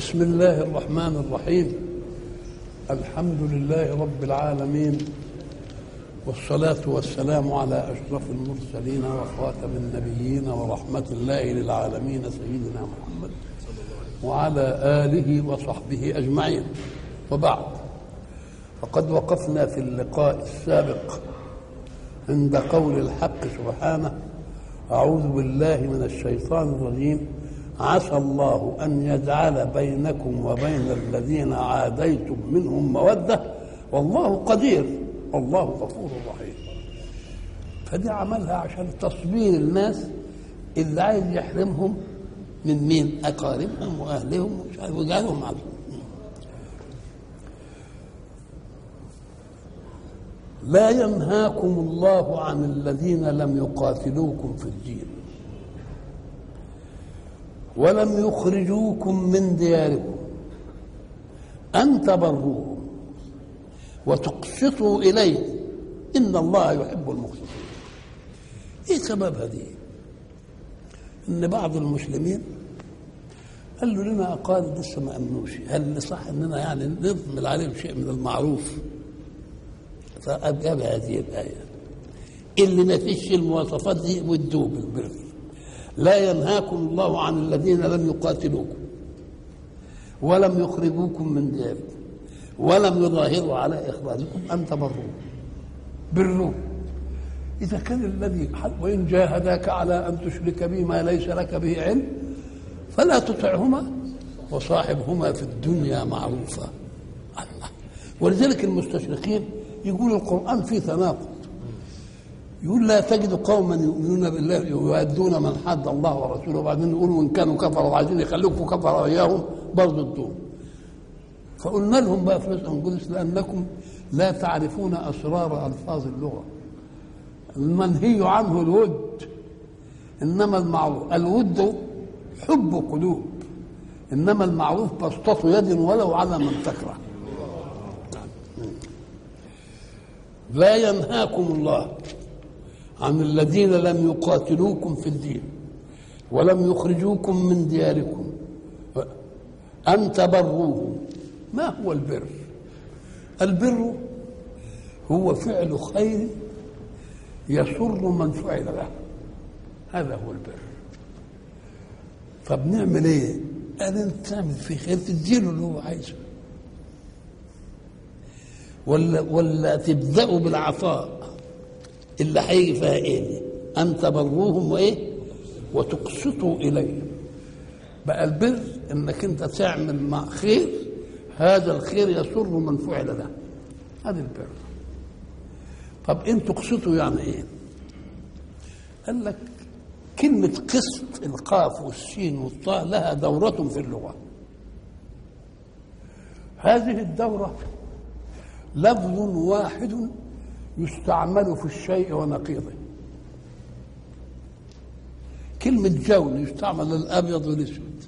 بسم الله الرحمن الرحيم الحمد لله رب العالمين والصلاة والسلام على أشرف المرسلين وخاتم النبيين ورحمة الله للعالمين سيدنا محمد وعلى آله وصحبه أجمعين وبعد فقد وقفنا في اللقاء السابق عند قول الحق سبحانه أعوذ بالله من الشيطان الرجيم عسى الله أن يجعل بينكم وبين الذين عاديتم منهم مودة والله قدير والله غفور رحيم فدي عملها عشان تصبير الناس اللي عايز يحرمهم من مين؟ أقاربهم وأهلهم ومش عارف ويجعلهم عظيم لا ينهاكم الله عن الذين لم يقاتلوكم في الدين ولم يخرجوكم من دياركم أن تبروهم وتقسطوا إليه إن الله يحب المقسطين إيه سبب هذه إن بعض المسلمين قال له لنا أقارب لسه ما أمنوش هل صح إننا يعني نضمن عليهم شيء من المعروف فأجاب هذه الآية اللي ما فيش المواصفات دي ودوه بالبر لا ينهاكم الله عن الذين لم يقاتلوكم ولم يخرجوكم من دياركم ولم يظاهروا على إخراجكم أن تبروه بروه إذا كان الذي وإن جاهداك على أن تشرك بي ما ليس لك به علم فلا تطعهما وصاحبهما في الدنيا معروفا الله ولذلك المستشرقين يقول القرآن فيه تناقض يقول لا تجد قوما يؤمنون بالله يؤدون من حد الله ورسوله وبعدين يقولوا ان كانوا كفروا وعايزين يخلوكم كفروا اياهم برضه الدون فقلنا لهم بقى في رزق القدس لانكم لا تعرفون اسرار الفاظ اللغه المنهي عنه الود انما المعروف الود حب قلوب انما المعروف بسطة يد ولو على من تكره لا ينهاكم الله عن الذين لم يقاتلوكم في الدين ولم يخرجوكم من دياركم أن تبروهم ما هو البر البر هو فعل خير يسر من فعل له هذا هو البر طب نعمل ايه قال انت تعمل في خير تديله اللي هو عايزه ولا ولا تبداوا بالعطاء اللي هيجي فيها ايه دي ان تبروهم وايه وتقسطوا اليهم بقى البر انك انت تعمل مع خير هذا الخير يسر من فعل له هذا البر طب ان تقسطوا يعني ايه قال لك كلمة قسط القاف والسين والطاء لها دورة في اللغة هذه الدورة لفظ واحد يستعمل في الشيء ونقيضه كلمة جون يستعمل للأبيض والأسود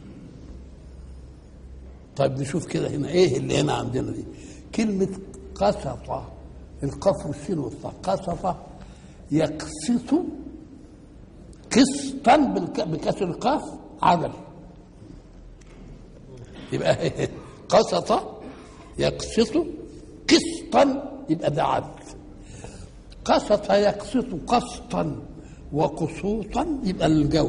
طيب نشوف كده هنا إيه اللي هنا عندنا دي كلمة قسطة القاف والسين والطاء قسطة يقسط قسطا بكسر القاف عدل يبقى قسط يقسط قسطا يبقى ده عدل قسط يقسط قسطا وقسوطا يبقى الجو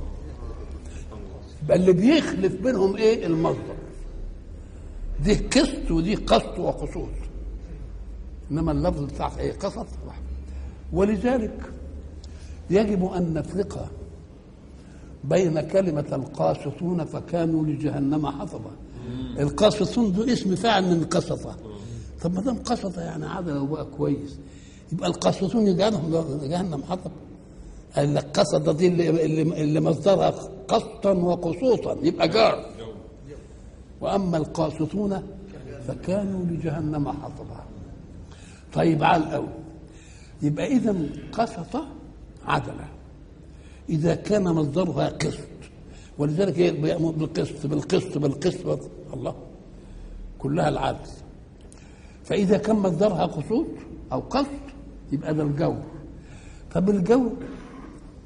يبقى اللي بيخلف بينهم ايه المصدر دي قسط ودي قسط وقسوط انما اللفظ بتاع ايه قسط ولذلك يجب ان نفرق بين كلمة القاسطون فكانوا لجهنم حطبا القاسطون ده اسم فاعل من قسطة طب ما دام قسطة يعني عدل وبقى كويس يبقى القاسطون يجعلهم جهنم حطب قال لك قسطة دي اللي, اللي, اللي مصدرها قسطا وقسوطا يبقى جار واما القاسطون فكانوا لجهنم حطبا طيب على الاول يبقى اذا قسط عدله اذا كان مصدرها قسط ولذلك هي بيأمر بالقسط بالقسط بالقسط الله كلها العدل فإذا كان مصدرها قسوط أو قسط يبقى ده الجور طب الجور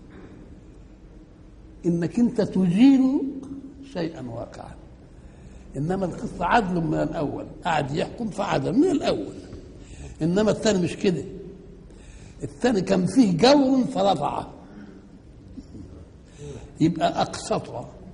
إنك أنت تزيل شيئا واقعا انما القسط عدل من الاول قعد يحكم فعدل من الاول انما الثاني مش كده الثاني كان فيه جور فرفعه يبقى اقسط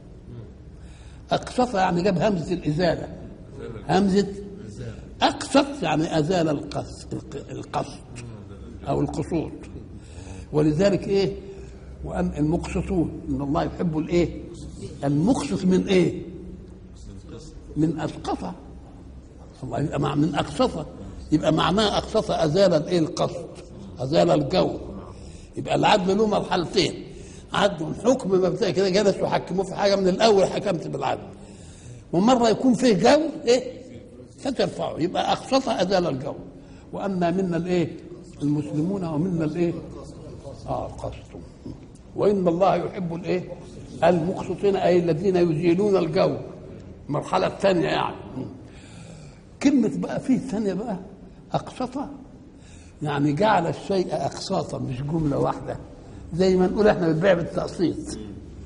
اقسط يعني جاب همزه الازاله همزه اقسط يعني ازال القصد القصد او القصود ولذلك ايه وان المقسطون ان الله يحب الايه المقسط من ايه من اسقطه الله يبقى مع من اقسطه يبقى معناه اقسطه ازال الايه القصد ازال الجو يبقى العدل له مرحلتين عدل حكم مبدئي كده جلسوا يحكموه في حاجه من الاول حكمت بالعدل ومره يكون فيه جو ايه فترفعه يبقى اقسطه ازال الجو واما منا الايه المسلمون ومنا الايه اه قسط وان الله يحب الايه المقسطين اي الذين يزيلون الجو المرحله الثانيه يعني كلمه بقى فيه ثانيه بقى اقسطه يعني جعل الشيء اقساطا مش جمله واحده زي ما نقول احنا بنبيع بالتقسيط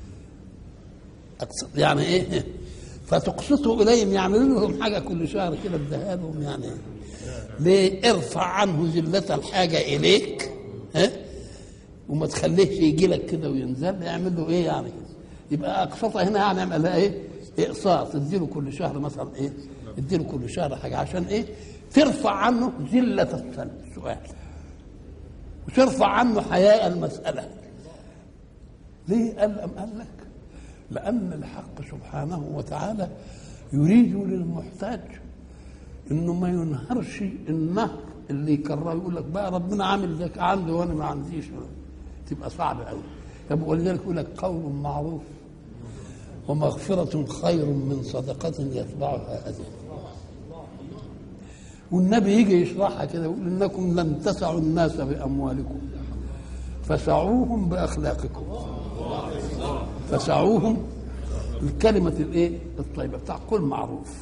أقسط يعني ايه فتقسطوا اليهم يعملوا لهم حاجه كل شهر كده اديها لهم يعني ليه ارفع عنه ذله الحاجه اليك ها وما تخليهش يجي لك كده وينزل يعمل له ايه يعني يبقى اقسطه هنا يعني يعمل ايه اقساط اديله كل شهر مثلا ايه اديله كل شهر حاجه عشان ايه ترفع عنه ذله السؤال وترفع عنه حياء المساله ليه قال أم قال لك لأن الحق سبحانه وتعالى يريد للمحتاج انه ما ينهرش النهر اللي يكرره يقول لك بقى ربنا عامل ذاك عندي وانا ما عنديش تبقى صعبه قوي طب ولذلك يقول لك قول معروف ومغفرة خير من صدقة يتبعها أذى والنبي يجي يشرحها كده يقول إنكم لن تسعوا الناس بأموالكم فسعوهم بأخلاقكم فسعوهم الكلمة الإيه الطيبة بتاع كل معروف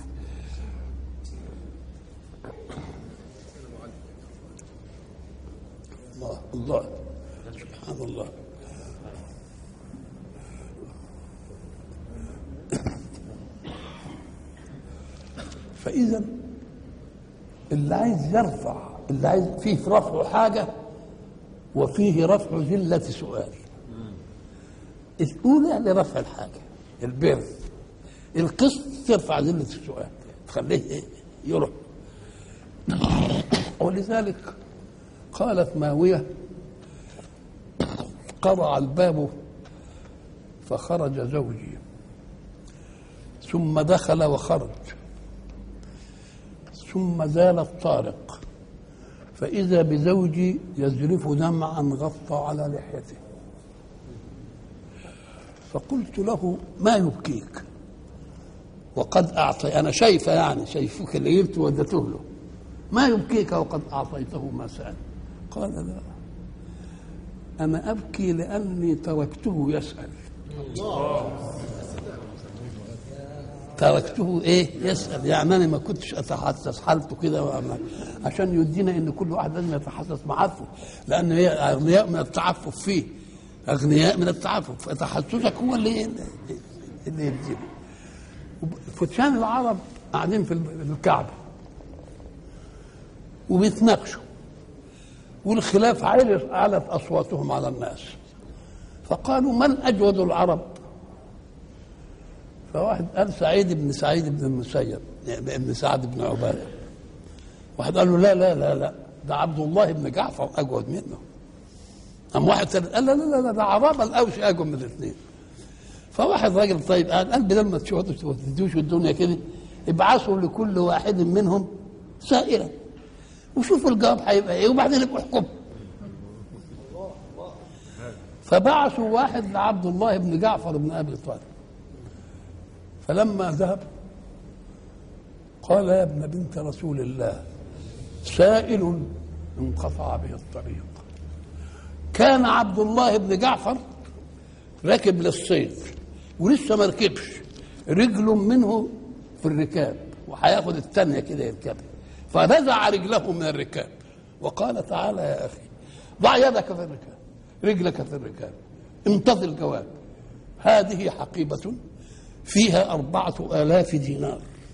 الله الله سبحان الله فإذا اللي عايز يرفع اللي عايز فيه في رفعه حاجة وفيه رفع ذلة سؤال الأولى لرفع الحاجة البر القسط ترفع ذلة السؤال تخليه يروح ولذلك قالت ماوية قرع الباب فخرج زوجي ثم دخل وخرج ثم زال الطارق فإذا بزوجي يزرف دمعا غطى على لحيته فقلت له ما يبكيك وقد أعطي أنا شايفة يعني شايفك اللي جبت ودته له ما يبكيك وقد أعطيته ما سأل قال لا أنا أبكي لأني تركته يسأل تركته ايه يسال يعني انا ما كنتش اتحسس حالته كده عشان يدينا ان كل واحد لازم يتحسس معفف لان هي اغنياء من التعفف فيه اغنياء من التعفف فتحسسك هو اللي اللي يديله فتشان العرب قاعدين في الكعبه وبيتناقشوا والخلاف علت اصواتهم على الناس فقالوا من اجود العرب فواحد قال سعيد بن سعيد بن المسيب ابن سعد بن عباده واحد قال له لا لا لا لا ده عبد الله بن جعفر اجود منه قام واحد ثالث قال لا لا لا ده عرابه الاوشي اجود من الاثنين فواحد راجل طيب قال قال بدل ما تدوش الدنيا كده ابعثوا لكل واحد منهم سائلا وشوفوا الجواب هيبقى ايه وبعدين يبقوا احكموا فبعثوا واحد لعبد الله بن جعفر بن ابي طالب فلما ذهب قال يا ابن بنت رسول الله سائل انقطع به الطريق كان عبد الله بن جعفر راكب للصيد ولسه ما ركبش رجل منه في الركاب وهياخد الثانية كده يركبها فنزع رجله من الركاب وقال تعالى يا أخي ضع يدك في الركاب رجلك في الركاب انتظر الجواب هذه حقيبة فيها أربعة آلاف دينار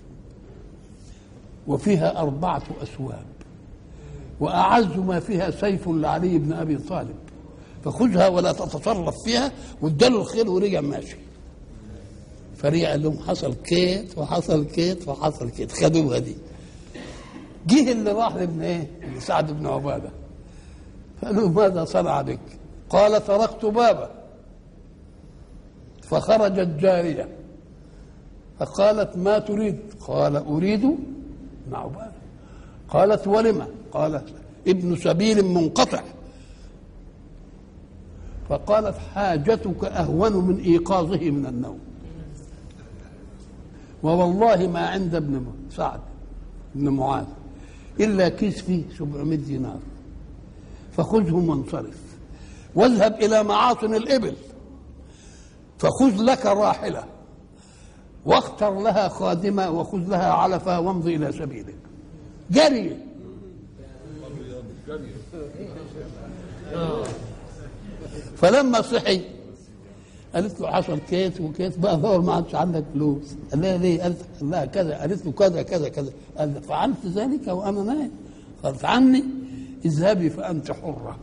وفيها أربعة أسواب وأعز ما فيها سيف لعلي بن أبي طالب فخذها ولا تتصرف فيها واداله الخيل ورجع ماشي فرجع قال لهم حصل كيت وحصل كيت وحصل كيت خدوها دي جه اللي راح لابن ايه؟ لسعد بن عباده قالوا ماذا صنع بك؟ قال تركت بابا فخرجت جاريه فقالت ما تريد؟ قال اريد ابن عباده قالت ولم؟ قال ابن سبيل منقطع فقالت حاجتك اهون من ايقاظه من النوم ووالله ما عند ابن سعد بن معاذ الا كيس فيه 700 دينار فخذهم وانصرف واذهب الى معاصن الابل فخذ لك راحله واختر لها خادمه وخذ لها علفه وامضي الى سبيلك جري فلما صحي قالت له حصل كيت وكيت بقى دور ما عادش عندك فلوس قال لها ليه؟ قالت لها كذا قالت له كذا كذا كذا قال لها فعلت ذلك وانا نايم قالت عني اذهبي فانت حره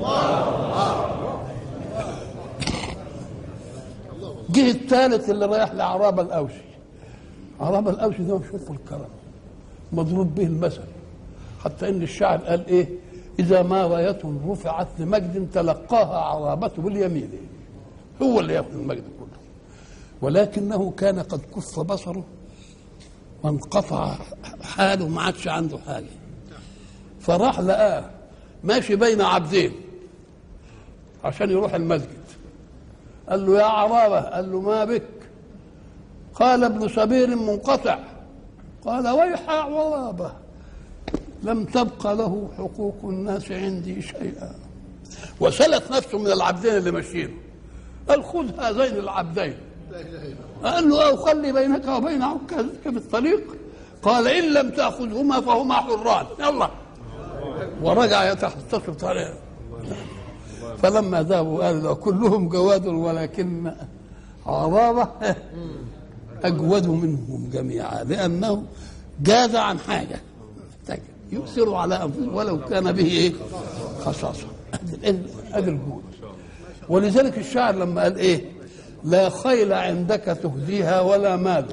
جه الثالث اللي رايح لعرابه الاوشي عرابه الاوشي ده شوف الكرم مضروب به المثل حتى ان الشاعر قال ايه اذا ما رايه رفعت لمجد تلقاها عرابته باليمين هو اللي ياخذ المجد كله ولكنه كان قد كف بصره وانقطع حاله ما عادش عنده حاجه فراح لقاه ماشي بين عبدين عشان يروح المسجد قال له يا عرابه قال له ما بك قال ابن سبيل منقطع قال ويح عرابه لم تبق له حقوق الناس عندي شيئا وسلت نفسه من العبدين اللي ماشيين قال خذ هذين العبدين قال له أو خلي بينك وبين عكازك في الطريق قال إن لم تأخذهما فهما حران يلا ورجع يتحسس طريقه فلما ذهبوا قال له كلهم جواد ولكن عرابة أجود منهم جميعا لأنه جاز عن حاجة يؤثر على أنفسه ولو كان به إيه خصاصة أدي الجود ولذلك الشاعر لما قال إيه لا خيل عندك تهديها ولا مال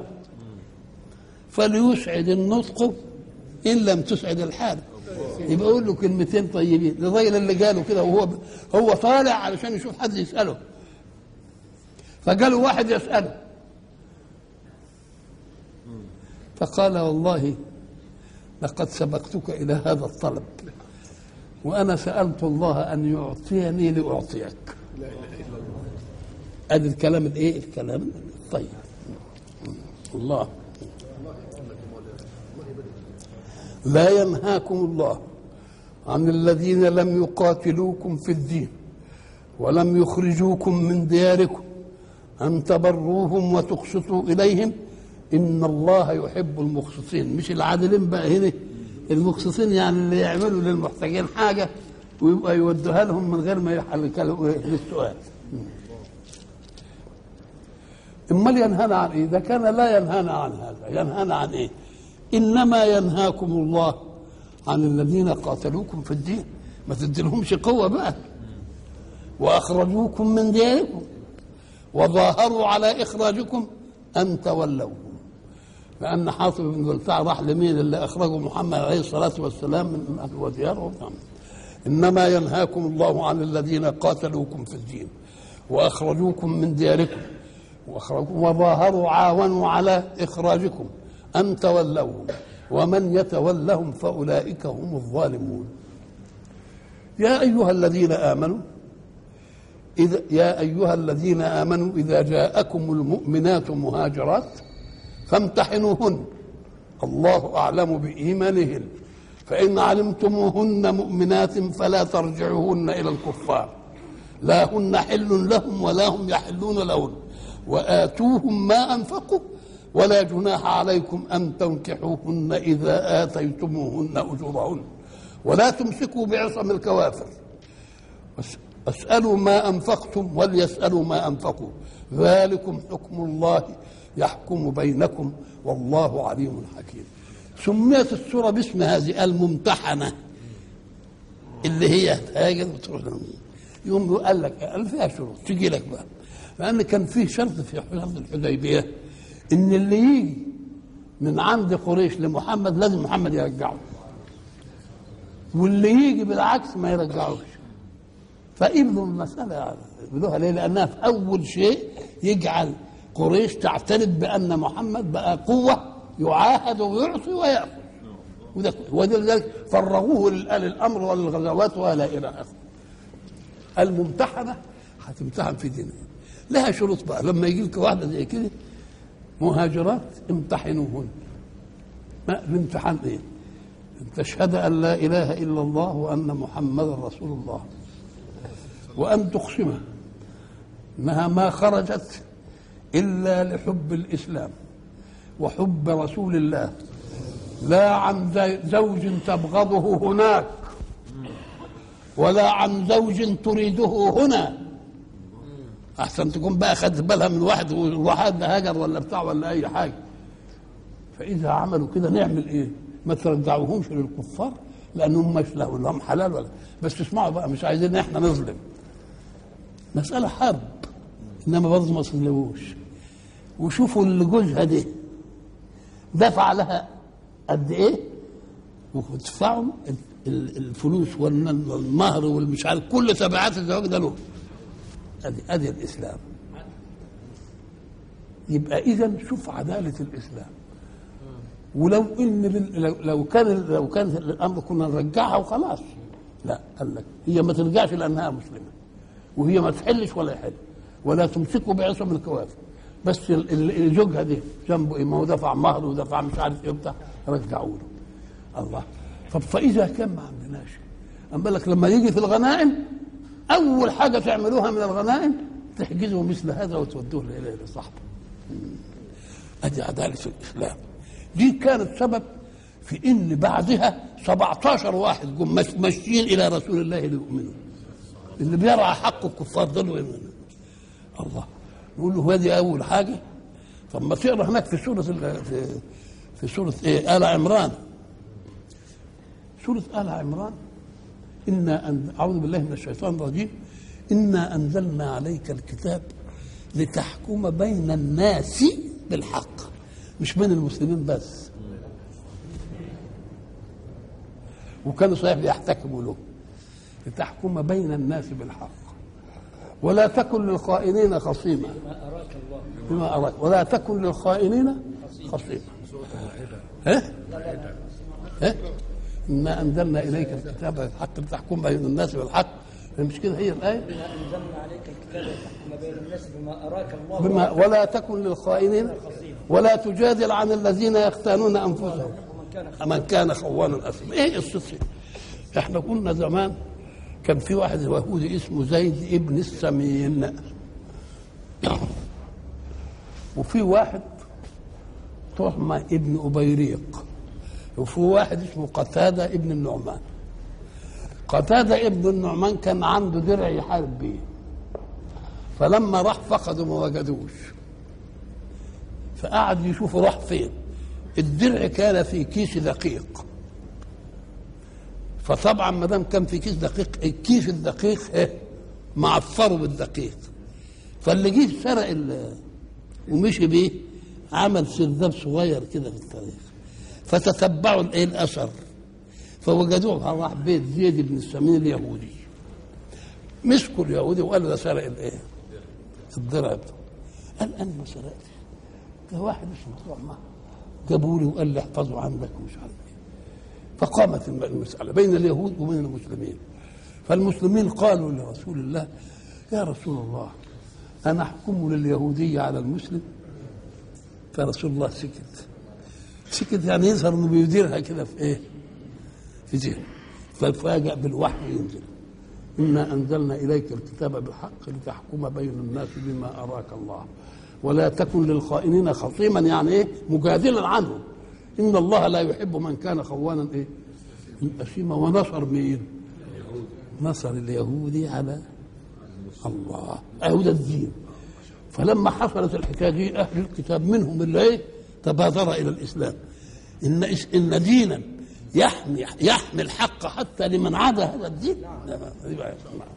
فليسعد النطق إن لم تسعد الحال يبقى يقول له كلمتين طيبين للراجل اللي قاله كده وهو هو طالع علشان يشوف حد يسأله فقالوا واحد يسأله فقال والله لقد سبقتك إلى هذا الطلب وأنا سألت الله أن يعطيني لأعطيك ادي الكلام الايه الكلام الطيب الله لا ينهاكم الله عن الذين لم يقاتلوكم في الدين ولم يخرجوكم من دياركم ان تبروهم وتقسطوا اليهم ان الله يحب المقسطين مش العادلين بقى هنا المقسطين يعني اللي يعملوا للمحتاجين حاجه ويبقى يودوها لهم من غير ما يحلوا للسؤال امال ينهانا عن ايه؟ اذا كان لا ينهانا عن هذا ينهانا عن ايه؟ انما ينهاكم الله عن الذين قاتلوكم في الدين ما تديلهمش قوه بقى واخرجوكم من دياركم وظاهروا على اخراجكم ان تولوهم لان حاطب بن بلتع راح لمين اللي اخرجه محمد عليه الصلاه والسلام من اهل وديارهم انما ينهاكم الله عن الذين قاتلوكم في الدين واخرجوكم من دياركم واخرجوكم وظاهروا عاونوا على اخراجكم ان تولوهم ومن يتولهم فاولئك هم الظالمون يا ايها الذين امنوا إذا يا أيها الذين آمنوا إذا جاءكم المؤمنات مهاجرات فامتحنوهن الله أعلم بإيمانهن فإن علمتموهن مؤمنات فلا ترجعوهن إلى الكفار لا هن حل لهم ولا هم يحلون لهن وآتوهم ما أنفقوا ولا جناح عليكم أن تنكحوهن إذا آتيتموهن أجورهن ولا تمسكوا بعصم الكوافر اسألوا ما أنفقتم وليسألوا ما أنفقوا ذلكم حكم الله يحكم بينكم والله عليم حكيم سميت السورة باسم هذه الممتحنة اللي هي هاجر وتروح يوم قال لك قال فيها شروط تجي لك بقى لأن كان فيه شرط في شرط الحديبية إن اللي يجي من عند قريش لمحمد لازم محمد يرجعه واللي يجي بالعكس ما يرجعوش فقبلوا المسألة يقبلوها ليه؟ لأنها في أول شيء يجعل قريش تعترف بأن محمد بقى قوة يعاهد ويعصي ويأخذ وده ولذلك فرغوه للأمر والغزوات ولا إلى آخره الممتحنة هتمتحن في دينها لها شروط بقى لما يجي لك واحدة زي كده مهاجرات امتحنوهن ما الامتحان ايه؟ ان تشهد ان لا اله الا الله وان محمدا رسول الله وان تقسم انها ما خرجت الا لحب الاسلام وحب رسول الله لا عن زوج تبغضه هناك ولا عن زوج تريده هنا احسن تكون بقى خدت بالها من واحد والواحد ده هاجر ولا بتاع ولا اي حاجه فاذا عملوا كده نعمل ايه ما ترجعوهمش للكفار لانهم مش لهم حلال ولا بس اسمعوا بقى مش عايزين احنا نظلم مساله حرب انما برضه ما صلوش وشوفوا اللي جوزها دي دفع لها قد ايه وتدفعوا الفلوس والمهر والمش عارف كل تبعات الزواج ده له ادي ادي الاسلام يبقى اذا شوف عداله الاسلام ولو ان لو كان لو كان الامر كنا نرجعها وخلاص لا قال لك هي ما ترجعش لانها مسلمه وهي ما تحلش ولا يحل ولا تمسكه بعصم الكوافر بس زوجها دي جنبه ايه ما هو دفع مهر ودفع مش عارف ايه بتاع رجعوا له الله طب فاذا كان ما عندناش اما لك لما يجي في الغنائم اول حاجه تعملوها من الغنائم تحجزوا مثل هذا وتودوه الى صاحبه ادي عداله الاسلام دي كانت سبب في ان بعدها 17 واحد جم ماشيين الى رسول الله ليؤمنوا اللي بيرعى حق الكفار دول يؤمنوا الله نقول له هذه اول حاجه طب ما تقرا هناك في سوره في في سوره ايه ال عمران سوره ال عمران انا أن اعوذ بالله من الشيطان الرجيم انا انزلنا عليك الكتاب لتحكم بين الناس بالحق مش بين المسلمين بس وكانوا صحيح بيحتكموا له لتحكم بين الناس بالحق ولا تكن للخائنين خصيما بما أراك ولا تكن للخائنين خصيما ها؟ ها؟ إنا أنزلنا إليك الكتاب بالحق لتحكم بين الناس بالحق مش كده هي الآية؟ إنا أنزلنا عليك الكتاب لتحكم بين الناس بما أراك الله بما ولا تكن للخائنين ولا تجادل عن الذين يختانون أنفسهم من كان خوانا أثما إيه الصدق إحنا قلنا زمان كان في واحد يهودي اسمه زيد ابن السمين وفي واحد طعمة ابن أبيريق وفي واحد اسمه قتادة ابن النعمان قتادة ابن النعمان كان عنده درع يحارب بيه فلما راح فقده ما وجدوش فقعد يشوف راح فين الدرع كان في كيس دقيق فطبعا ما دام كان في كيس دقيق الكيس الدقيق ايه معفره بالدقيق فاللي جه سرق ومشي بيه عمل سرداب صغير كده في الطريق فتتبعوا الايه الاثر فوجدوه راح بيت زيد بن السمين اليهودي مسكوا اليهودي وقالوا ده سرق الايه الضرع قال انا ما سرقتش ده واحد اسمه طعمه جابوا لي وقال لي احفظه عندك ومش عارف ايه فقامت المسألة بين اليهود وبين المسلمين فالمسلمين قالوا لرسول الله يا رسول الله أنا أحكم لليهودية على المسلم فرسول الله سكت سكت يعني يظهر انه بيديرها كده في ايه؟ في ذهن ففاجأ بالوحي ينزل إنا أنزلنا إليك الكتاب بالحق لتحكم بين الناس بما أراك الله ولا تكن للخائنين خصيما يعني إيه مجادلا عنهم إن الله لا يحب من كان خوانا إيه أثيما ونصر مين نصر اليهودي على الله أهو ده الدين فلما حصلت الحكاية دي أهل الكتاب منهم اللي إيه تبادر إلى الإسلام ان ان دينا يحمي يحمي الحق حتى لمن عدا هذا الدين لا ما- يبقى-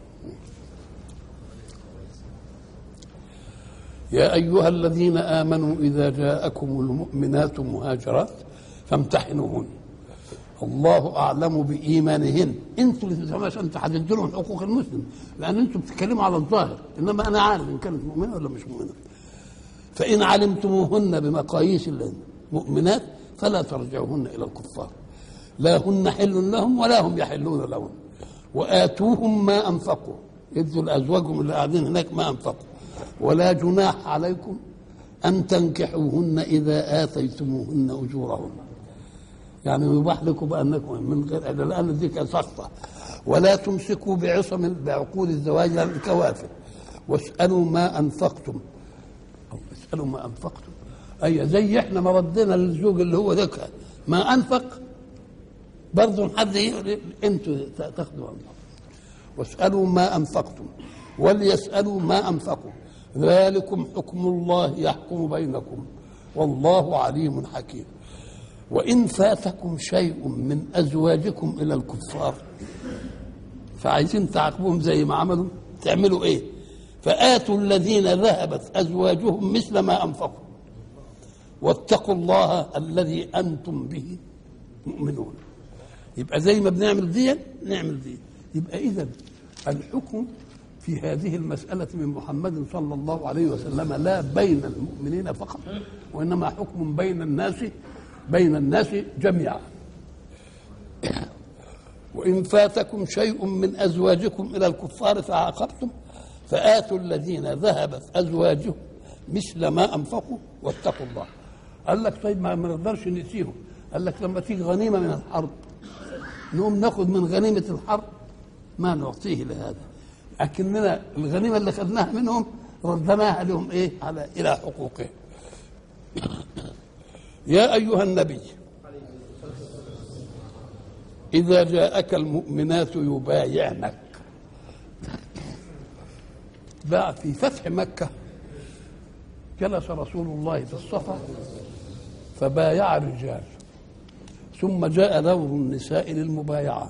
يا ايها الذين امنوا اذا جاءكم المؤمنات مهاجرات فامتحنوهن الله اعلم بايمانهن انتوا اللي تفهموا عشان تحددوا لهم حقوق المسلم لان انتوا بتتكلموا على الظاهر انما انا عارف ان كانت مؤمنه ولا مش مؤمنه فإن علمتموهن بمقاييس المؤمنات فلا ترجعوهن إلى الكفار لا هن حل لهم ولا هم يحلون لهم وآتوهم ما أنفقوا ادوا لأزواجهم اللي قاعدين هناك ما أنفقوا ولا جناح عليكم أن تنكحوهن إذا آتيتموهن أجورهن يعني يباح لكم بأنكم من غير لأن دي كانت سقطة ولا تمسكوا بعصم بعقود الزواج للكوافر واسألوا ما أنفقتم أو اسألوا ما أنفقتم أي زي إحنا ما ردينا للزوج اللي هو ذكى ما أنفق برضه حد يقول أنتوا تاخذوا أنفق واسألوا ما أنفقتم وليسألوا ما أنفقوا ذلكم حكم الله يحكم بينكم والله عليم حكيم وإن فاتكم شيء من أزواجكم إلى الكفار فعايزين تعاقبوهم زي ما عملوا تعملوا إيه فآتوا الذين ذهبت أزواجهم مثل ما أنفقوا واتقوا الله الذي أنتم به مؤمنون يبقى زي ما بنعمل دي نعمل دي يبقى إذا الحكم في هذه المسألة من محمد صلى الله عليه وسلم لا بين المؤمنين فقط وإنما حكم بين الناس بين الناس جميعا وإن فاتكم شيء من أزواجكم إلى الكفار فعاقبتم فآتوا الذين ذهبت أزواجهم مثل ما أنفقوا واتقوا الله قال لك طيب ما ما نقدرش نسيهم قال لك لما تيجي غنيمة من الحرب نقوم ناخذ من غنيمة الحرب ما نعطيه لهذا لكننا الغنيمة اللي خدناها منهم ردناها لهم ايه على الى حقوقهم يا ايها النبي اذا جاءك المؤمنات يبايعنك بقى في فتح مكة جلس رسول الله في الصفا فبايع الرجال ثم جاء دور النساء للمبايعة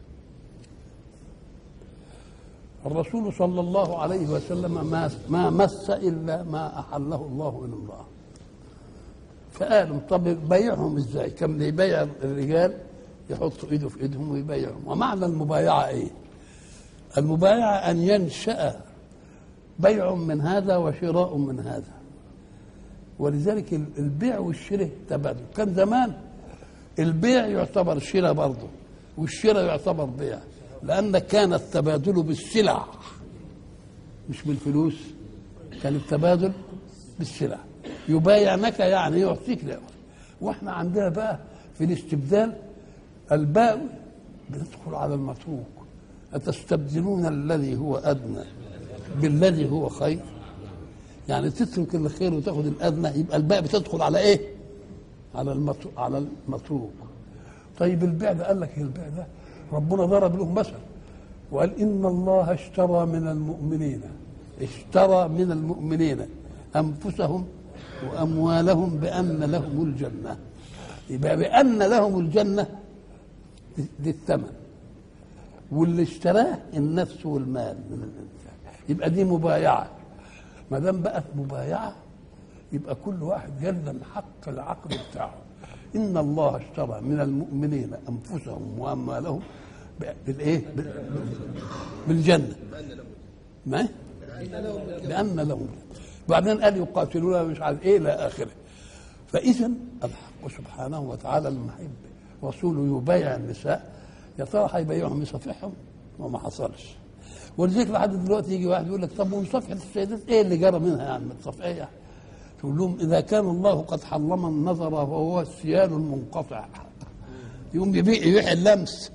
الرسول صلى الله عليه وسلم ما ما مس إلا ما أحله الله من امرأة فقالوا طب بيعهم ازاي كم اللي يبيع الرجال يحطوا ايده في ايدهم ويبيعهم ومعنى المبايعة ايه المبايعة ان ينشأ بيع من هذا وشراء من هذا ولذلك البيع والشراء تبادل كان زمان البيع يعتبر شراء برضه والشراء يعتبر بيع لأن كان التبادل بالسلع مش بالفلوس كان التبادل بالسلع يبايعنك يعني يعطيك لا واحنا عندنا بقى في الاستبدال الباء بتدخل على المتروك أتستبدلون الذي هو أدنى بالذي هو خير يعني تترك الخير وتاخذ الادنى يبقى الباء بتدخل على ايه؟ على المتروك على المتروك طيب البيع ده قال لك البيع ده ربنا ضرب له مثل وقال ان الله اشترى من المؤمنين اشترى من المؤمنين انفسهم واموالهم بان لهم الجنه يبقى بان لهم الجنه دي الثمن واللي اشتراه النفس والمال من الانسان يبقى دي مبايعه ما دام بقت مبايعه يبقى كل واحد يلزم حق العقد بتاعه ان الله اشترى من المؤمنين انفسهم واموالهم بالايه بالجنه ما بان لهم وبعدين قال يقاتلون مش عارف ايه الى اخره فاذا الحق سبحانه وتعالى لما يحب رسوله يبايع النساء يا ترى هيبايعهم يصافحهم وما حصلش ولذلك لحد دلوقتي يجي واحد يقول لك طب ومصافحه السيدات ايه اللي جرى منها يعني ما تصافحيها تقول لهم اذا كان الله قد حرم النظر وهو السيال المنقطع يقوم يبيع يبيع اللمس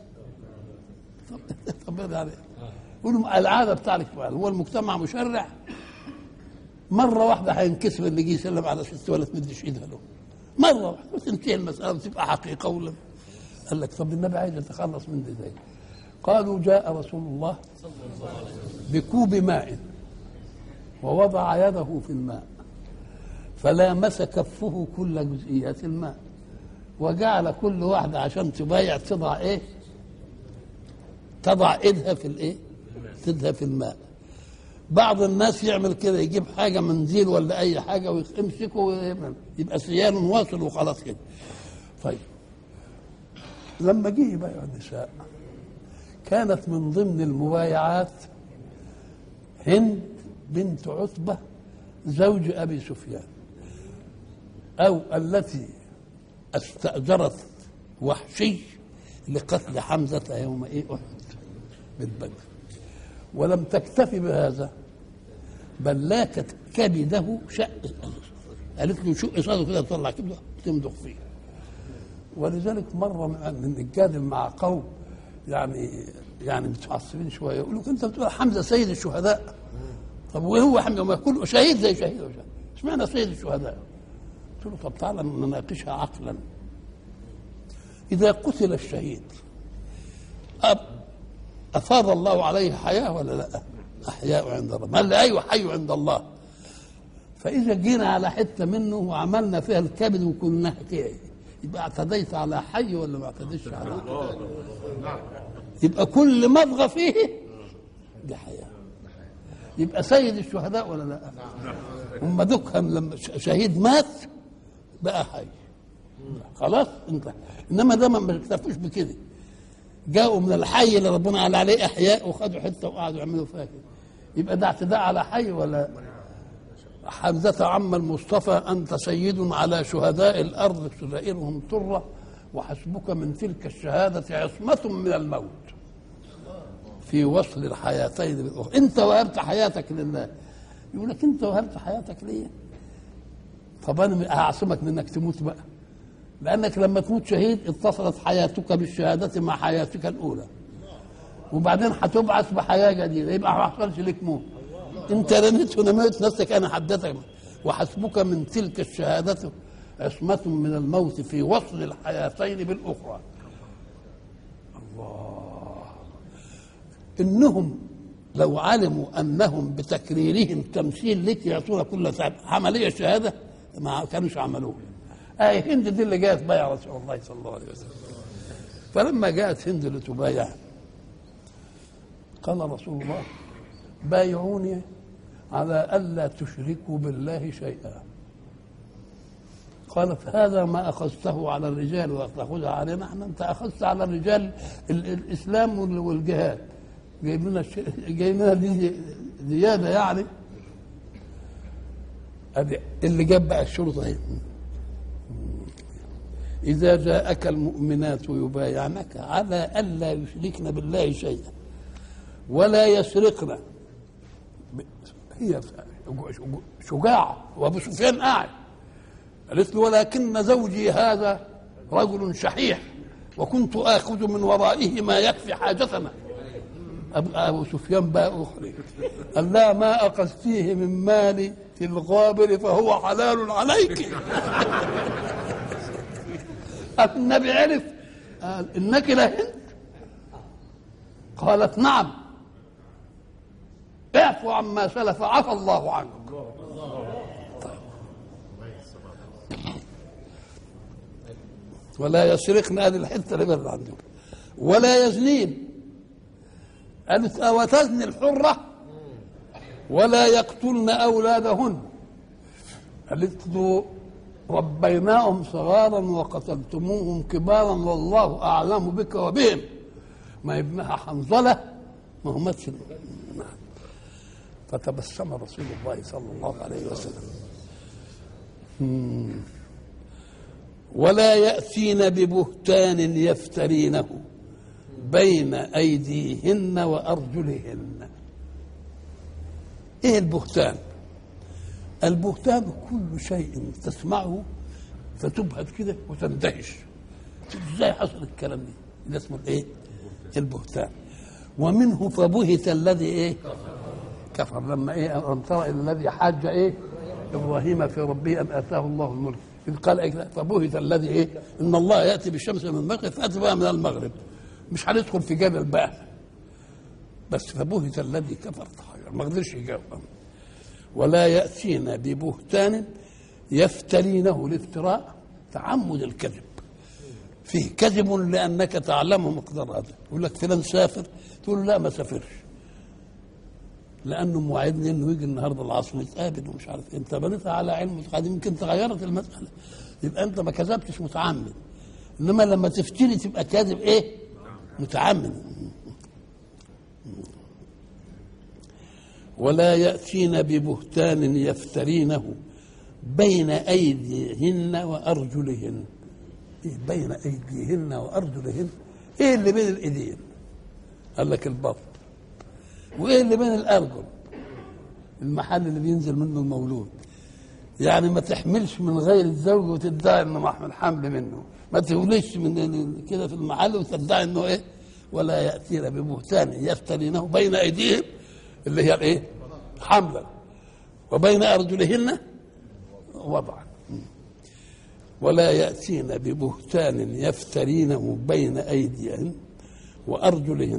طب يعني يقول لهم العاده بتاعتك هو المجتمع مشرع مره واحده هينكسر اللي يجي يسلم على ست ولا تمدش ايدها له مره واحده وتنتهي المساله وتبقى حقيقه ولا قال لك طب النبي عايز يتخلص من دي ازاي؟ قالوا جاء رسول الله بكوب ماء ووضع يده في الماء فلامس كفه كل جزئيات الماء وجعل كل واحدة عشان تبايع تضع ايه تضع ايدها في الايه ايدها في الماء بعض الناس يعمل كده يجيب حاجة منديل ولا أي حاجة ويمسكه ويعمل. يبقى سيان واصل وخلاص كده طيب لما جه يبايع النساء كانت من ضمن المبايعات هند بنت عتبة زوج أبي سفيان أو التي استأجرت وحشي لقتل حمزة يوم إيه أحد بالبدر ولم تكتفي بهذا بل لاكت كبده شق قالت له شق صدره كده طلع كبده تمضغ فيه ولذلك مره من الجادل مع قوم يعني يعني متعصبين شويه يقولوا انت بتقول حمزه سيد الشهداء طب وهو حمزه ما كله شهيد زي شهيد اشمعنى سيد الشهداء؟ قلت له طب تعالى نناقشها عقلا اذا قتل الشهيد أب افاض الله عليه حياه ولا لا؟ احياء عند الله قال لي ايوه حي عند الله فاذا جينا على حته منه وعملنا فيها الكبد وكنا كده يبقى اعتديت على حي ولا ما اعتديتش على يبقى كل مضغه فيه دي حياه يبقى سيد الشهداء ولا لا؟ هم دكهم لما شهيد مات بقى حي خلاص انت انما ده ما اكتفوش بكده جاءوا من الحي اللي ربنا قال عليه احياء وخدوا حته وقعدوا يعملوا فيها كده يبقى ده اعتداء على حي ولا حمزة عم المصطفى أنت سيد على شهداء الأرض سرائرهم طرة وحسبك من تلك الشهادة عصمة من الموت في وصل الحياتين بالأخرى أنت وهبت حياتك لله يقول لك أنت وهبت حياتك ليه طب أنا هعصمك من إنك تموت بقى لأنك لما تموت شهيد اتصلت حياتك بالشهادة مع حياتك الأولى وبعدين هتبعث بحياة جديدة يبقى ما حصلش لك موت انت رميت ونميت نفسك انا حدثك وحسبك من تلك الشهادة عصمة من الموت في وصل الحياتين بالأخرى الله إنهم لو علموا أنهم بتكريرهم تمثيل لك يعطونا كل ساعة عملية الشهادة ما كانوش عملوها آه هند دي اللي جاءت بايع رسول الله صلى الله عليه وسلم فلما جاءت هند لتبايع قال رسول الله بايعوني على ألا تشركوا بالله شيئا قالت هذا ما أخذته على الرجال وتأخذها علينا احنا أنت أخذت على الرجال ال- الإسلام وال- والجهاد جايب لنا الش- جايب لنا دي زيادة يعني أدي اللي جاب بقى الشرطة اهي إذا جاءك المؤمنات يبايعنك على ألا يشركن بالله شيئا ولا يسرقن هي شجاعة وأبو سفيان قاعد قالت له ولكن زوجي هذا رجل شحيح وكنت آخذ من ورائه ما يكفي حاجتنا أبو, أبو سفيان بقى أخرج قال لا ما أخذتيه من مالي في الغابر فهو حلال عليك النبي عرف قال إنك لهند قالت نعم اعفو عما سلف عفى الله عنك ولا يسرقن هذه الحته اللي برد عندهم ولا يزنين قالت أو تزني الحرة ولا يقتلن أولادهن قالت له ربيناهم صغارا وقتلتموهم كبارا والله أعلم بك وبهم ما ابنها حنظلة ما هو ماتش فتبسم رسول الله صلى الله عليه وسلم مم. ولا يأتين ببهتان يفترينه بين أيديهن وأرجلهن إيه البهتان البهتان كل شيء تسمعه فتبهت كده وتندهش ازاي حصل الكلام ده ده اسمه الايه البهتان ومنه فبهت الذي ايه كفر لما ايه ألم ترى إلى الذي حاج ايه ابراهيم في ربه ان اتاه الله الملك اذ قال إيه فبهت الذي ايه ان الله ياتي بالشمس من المغرب فاتي بها من المغرب مش هندخل في جبل بقى بس فبهت الذي كفر تحير ما قدرش يجاوب ولا ياتين ببهتان يفترينه الافتراء تعمد الكذب فيه كذب لانك تعلم مقدار هذا يقول لك فلان سافر تقول له لا ما سافرش لانه موعدني انه يجي النهارده العصر نتقابل ومش عارف إيه. انت بنيتها على علم متقدم يمكن تغيرت المساله يبقى انت ما كذبتش متعمد انما لما تفتري تبقى كاذب ايه متعمد ولا ياتين ببهتان يفترينه بين ايديهن وارجلهن إيه بين ايديهن وارجلهن ايه اللي بين الايدين قال لك البطن وايه اللي بين الارجل المحل اللي بينزل منه المولود يعني ما تحملش من غير الزوج وتدعي انه محمل حمل منه ما تولدش من كده في المحل وتدعي انه ايه ولا ياتين ببهتان يفترينه بين ايديهم اللي هي الايه حملا وبين ارجلهن وضعا ولا ياتين ببهتان يفترينه بين ايديهن وارجلهن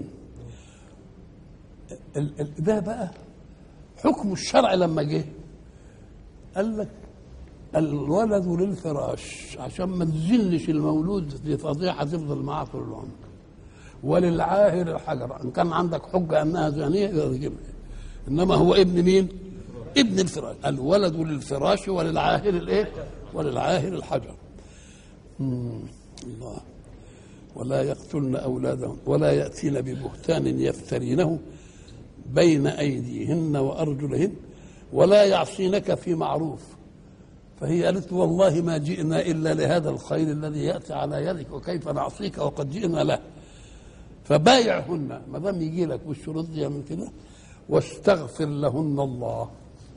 ال- ال- ده بقى حكم الشرع لما جه قال لك الولد للفراش عشان ما تزلش المولود في فضيحه تفضل معاه طول العمر وللعاهر الحجر ان كان عندك حجه انها زانيه يرجمها انما هو ابن مين؟ ابن الفراش الولد للفراش وللعاهر الايه؟ وللعاهر الحجر مم. الله ولا يقتلن اولادهم ولا ياتين ببهتان يفترينه بين ايديهن وارجلهن ولا يعصينك في معروف فهي قالت والله ما جئنا الا لهذا الخير الذي ياتي على يدك وكيف نعصيك وقد جئنا له فبايعهن ما دام يجي لك بالشروط دي من كده واستغفر لهن الله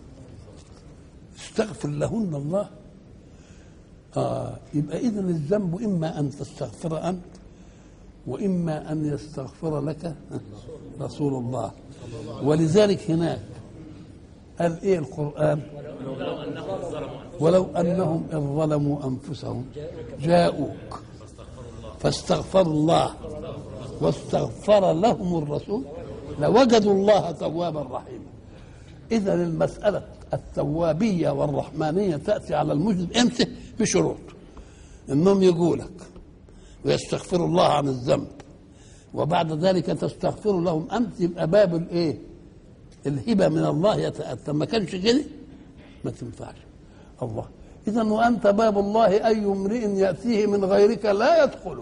استغفر لهن الله آه يبقى اذا الذنب اما ان تستغفر انت واما ان يستغفر لك رسول الله ولذلك هناك قال ايه القران ولو انهم اذ ظلموا انفسهم جاءوك فاستغفروا الله واستغفر لهم الرسول لوجدوا الله توابا رحيما اذا المساله التوابيه والرحمانيه تاتي على المجرم امتى بشروط انهم يجوا لك ويستغفروا الله عن الذنب وبعد ذلك تستغفر لهم انت يبقى باب الايه الهبه من الله يتاتى ما كانش كده ما تنفعش الله اذا وانت باب الله اي امرئ ياتيه من غيرك لا يدخله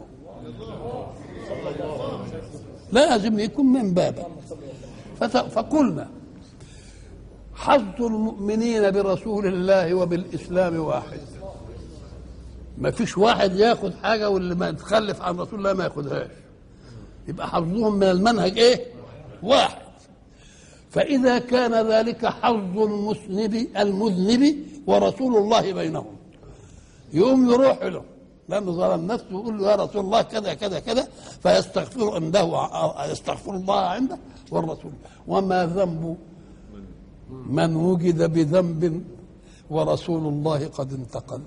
لازم يكون من بابك فت- فقلنا حظ المؤمنين برسول الله وبالاسلام واحد ما فيش واحد ياخد حاجه واللي ما يتخلف عن رسول الله ما ياخدهاش يبقى حظهم من المنهج ايه واحد فاذا كان ذلك حظ المذنب المذنب ورسول الله بينهم يقوم يروح له لانه ظلم نفسه يقول له يا رسول الله كذا كذا كذا فيستغفر عنده يستغفر الله عنده والرسول وما ذنب من وجد بذنب ورسول الله قد انتقل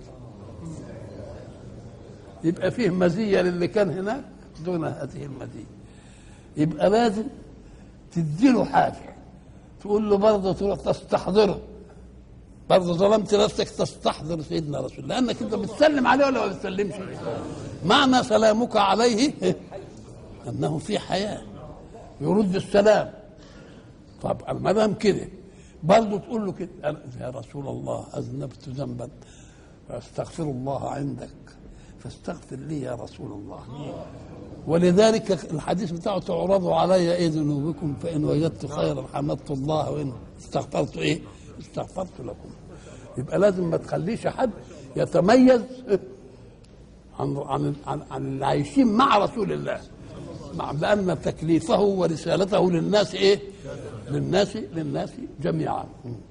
يبقى فيه مزيه للي كان هناك دون هذه المزيه يبقى لازم تديله حاجه تقول له برضه تروح تستحضره برضه ظلمت نفسك تستحضر سيدنا رسول الله لانك انت بتسلم عليه ولا ما بتسلمش معنى سلامك عليه انه في حياه يرد السلام طب ما دام كده برضه تقول له كده يا رسول الله اذنبت ذنبا فاستغفر الله عندك فاستغفر لي يا رسول الله ولذلك الحديث بتاعه تعرضوا علي ايه ذنوبكم فان وجدت خيرا حمدت الله وان استغفرت ايه استغفرت لكم يبقى لازم ما تخليش حد يتميز عن عن عن, عن اللي عايشين مع رسول الله مع لان تكليفه ورسالته للناس ايه للناس للناس جميعا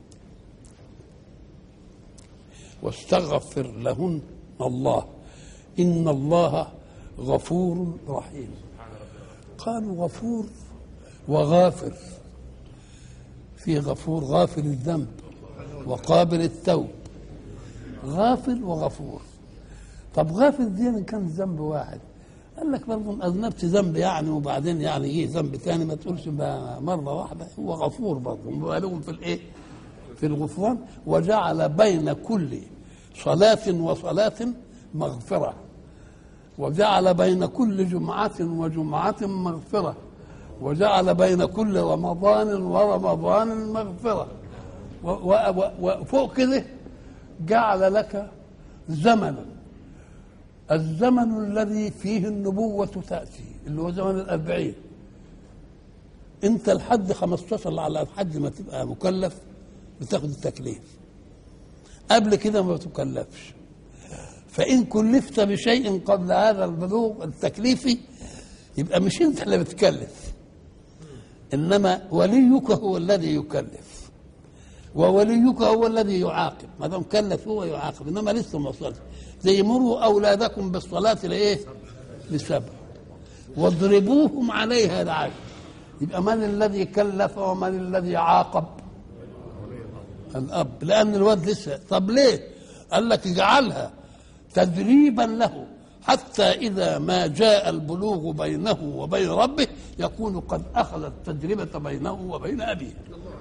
واستغفر لهن الله ان الله غفور رحيم قالوا غفور وغافر في غفور غافر الذنب وقابل التوب غافل وغفور طب غافل دي إن كان ذنب واحد قال لك برضه اذنبت ذنب يعني وبعدين يعني جه ذنب ثاني ما تقولش بقى مره واحده هو غفور برضه مبالغ في الايه؟ في الغفران وجعل بين كل صلاة وصلاة مغفرة وجعل بين كل جمعة وجمعة مغفرة وجعل بين كل رمضان ورمضان مغفرة و- و- و- وفوق كده جعل لك زمنا الزمن الذي فيه النبوة تأتي اللي هو زمن الأربعين أنت لحد 15 على لحد ما تبقى مكلف بتاخد التكليف قبل كده ما تكلفش فإن كلفت بشيء قبل هذا البلوغ التكليفي يبقى مش أنت اللي بتكلف إنما وليك هو الذي يكلف ووليك هو الذي يعاقب ما دام كلف هو يعاقب انما لسه ما وصلش زي مروا اولادكم بالصلاه لايه؟ لسبع واضربوهم عليها لعشر يبقى من الذي كلف ومن الذي عاقب؟ الاب لان الواد لسه طب ليه؟ قال لك اجعلها تدريبا له حتى اذا ما جاء البلوغ بينه وبين ربه يكون قد اخذ التجربه بينه وبين ابيه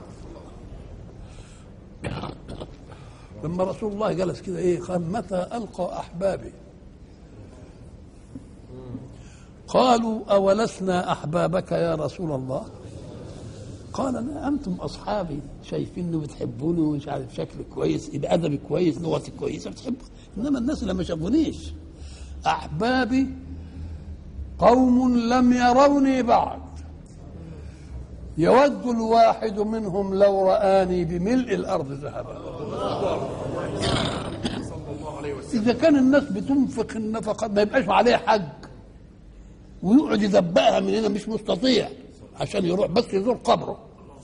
لما رسول الله جلس كده ايه قال متى القى احبابي قالوا اولسنا احبابك يا رسول الله قال لا انتم اصحابي شايفيني بتحبوني ومش عارف شكلي كويس يبقى ادبي كويس لغتي كويسه بتحبوا انما الناس اللي ما شافونيش احبابي قوم لم يروني بعد يود الواحد منهم لو رآني بملء الأرض ذهبا إذا كان الناس بتنفق النفقات ما يبقاش عليه حج ويقعد يدبقها من هنا مش مستطيع عشان يروح بس يزور قبره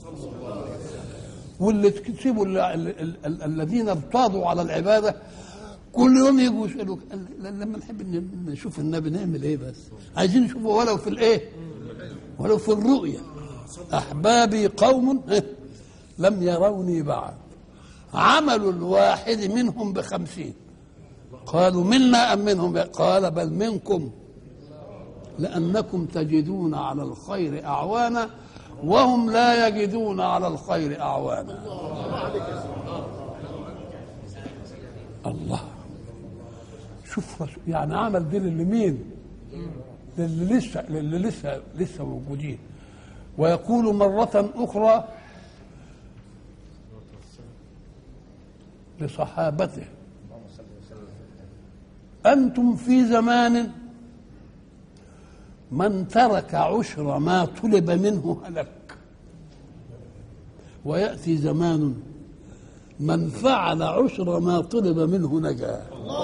واللي تسيبوا ال- ال- ال- ال- الذين ابتاضوا على العباده كل يوم يجوا يسالوك قال- لما نحب ن- نشوف النبي نعمل ايه بس عايزين نشوفه ولو في الايه ولو في الرؤيا احبابي قوم لم يروني بعد عمل الواحد منهم بخمسين قالوا منا ام منهم قال بل منكم لأنكم تجدون على الخير أعوانا وهم لا يجدون على الخير أعوانا الله شوف رسول- يعني عمل دي لمين للي لسه للي لسه لسه موجودين ويقول مرة أخرى لصحابته أنتم في زمان من ترك عشر ما طلب منه هلك ويأتي زمان من فعل عشر ما طلب منه نجا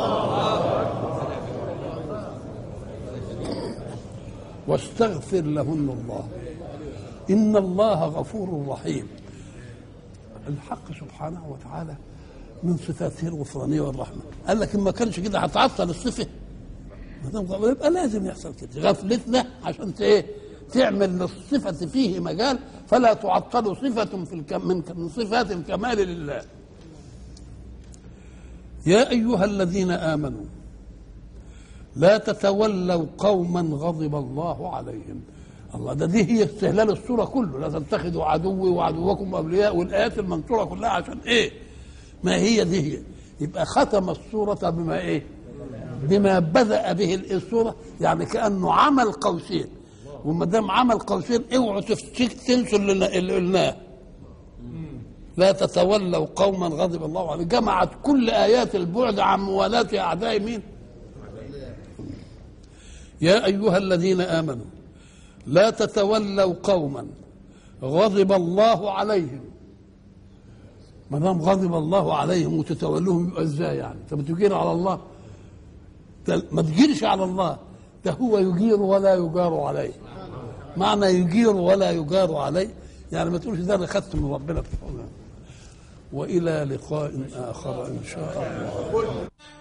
واستغفر لهن الله إن الله غفور رحيم الحق سبحانه وتعالى من صفاته الغفرانية والرحمة قال لك إن ما كانش كده هتعطل الصفة ما دام غفور يبقى لازم يحصل كده غفلتنا عشان ت- ايه تعمل للصفة فيه مجال فلا تعطل صفة في الكم من من صفات الكمال لله يا أيها الذين آمنوا لا تتولوا قوما غضب الله عليهم الله ده دي هي استهلال الصورة كله لا تتخذوا عدوي وعدوكم أولياء والآيات المنصورة كلها عشان إيه ما هي دي هي يبقى ختم الصورة بما إيه بما بدأ به الصورة يعني كأنه عمل قوسين وما دام عمل قوسين اوعوا تفتك تنسوا اللي اللي قلناه لا تتولوا قوما غضب الله عليهم جمعت كل آيات البعد عن موالاة أعداء مين يا أيها الذين آمنوا لا تتولوا قوما غضب الله عليهم ما دام غضب الله عليهم وتتولوهم يبقى ازاي يعني؟ انت بتجير على الله؟ ده ما تجيرش على الله ده هو يجير ولا يجار عليه معنى يجير ولا يجار عليه يعني ما تقولش ده انا خدت من ربنا والى لقاء اخر ان شاء الله